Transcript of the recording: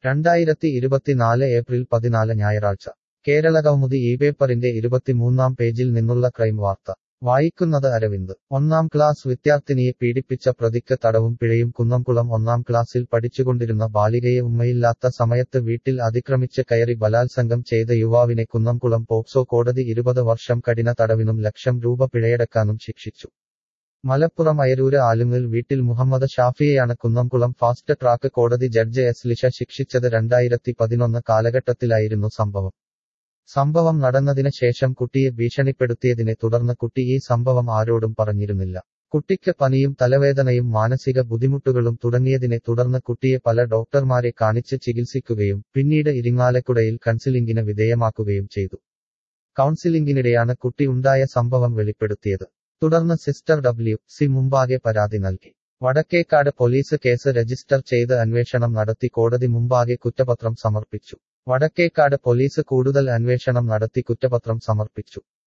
രണ്ടായിരത്തി ഇരുപത്തിനാല് ഏപ്രിൽ പതിനാല് ഞായറാഴ്ച കേരള കൗമുദി ഈ പേപ്പറിന്റെ ഇരുപത്തിമൂന്നാം പേജിൽ നിന്നുള്ള ക്രൈം വാർത്ത വായിക്കുന്നത് അരവിന്ദ് ഒന്നാം ക്ലാസ് വിദ്യാർത്ഥിനിയെ പീഡിപ്പിച്ച പ്രതിക്ക് തടവും പിഴയും കുന്നംകുളം ഒന്നാം ക്ലാസ്സിൽ പഠിച്ചുകൊണ്ടിരുന്ന ബാലികയെ ഉമ്മയില്ലാത്ത സമയത്ത് വീട്ടിൽ അതിക്രമിച്ച് കയറി ബലാത്സംഗം ചെയ്ത യുവാവിനെ കുന്നംകുളം പോക്സോ കോടതി ഇരുപത് വർഷം കഠിന തടവിനും ലക്ഷം രൂപ പിഴയടക്കാനും ശിക്ഷിച്ചു മലപ്പുറം അയരൂര് ആലുങ്ങൽ വീട്ടിൽ മുഹമ്മദ് ഷാഫിയെയാണ് കുന്നംകുളം ഫാസ്റ്റ് ട്രാക്ക് കോടതി ജഡ്ജ് എസ് ലിഷ ശിക്ഷിച്ചത് രണ്ടായിരത്തി പതിനൊന്ന് കാലഘട്ടത്തിലായിരുന്നു സംഭവം സംഭവം നടന്നതിന് ശേഷം കുട്ടിയെ ഭീഷണിപ്പെടുത്തിയതിനെ തുടർന്ന് കുട്ടി ഈ സംഭവം ആരോടും പറഞ്ഞിരുന്നില്ല കുട്ടിക്ക് പനിയും തലവേദനയും മാനസിക ബുദ്ധിമുട്ടുകളും തുടങ്ങിയതിനെ തുടർന്ന് കുട്ടിയെ പല ഡോക്ടർമാരെ കാണിച്ച് ചികിത്സിക്കുകയും പിന്നീട് ഇരിങ്ങാലക്കുടയിൽ കൗൺസിലിംഗിന് വിധേയമാക്കുകയും ചെയ്തു കൗൺസിലിംഗിനിടെയാണ് കുട്ടി ഉണ്ടായ സംഭവം വെളിപ്പെടുത്തിയത് തുടർന്ന് സിസ്റ്റർ ഡബ്ല്യു സി മുമ്പാകെ പരാതി നൽകി വടക്കേക്കാട് പോലീസ് കേസ് രജിസ്റ്റർ ചെയ്ത് അന്വേഷണം നടത്തി കോടതി മുമ്പാകെ കുറ്റപത്രം സമർപ്പിച്ചു വടക്കേക്കാട് പോലീസ് കൂടുതൽ അന്വേഷണം നടത്തി കുറ്റപത്രം സമർപ്പിച്ചു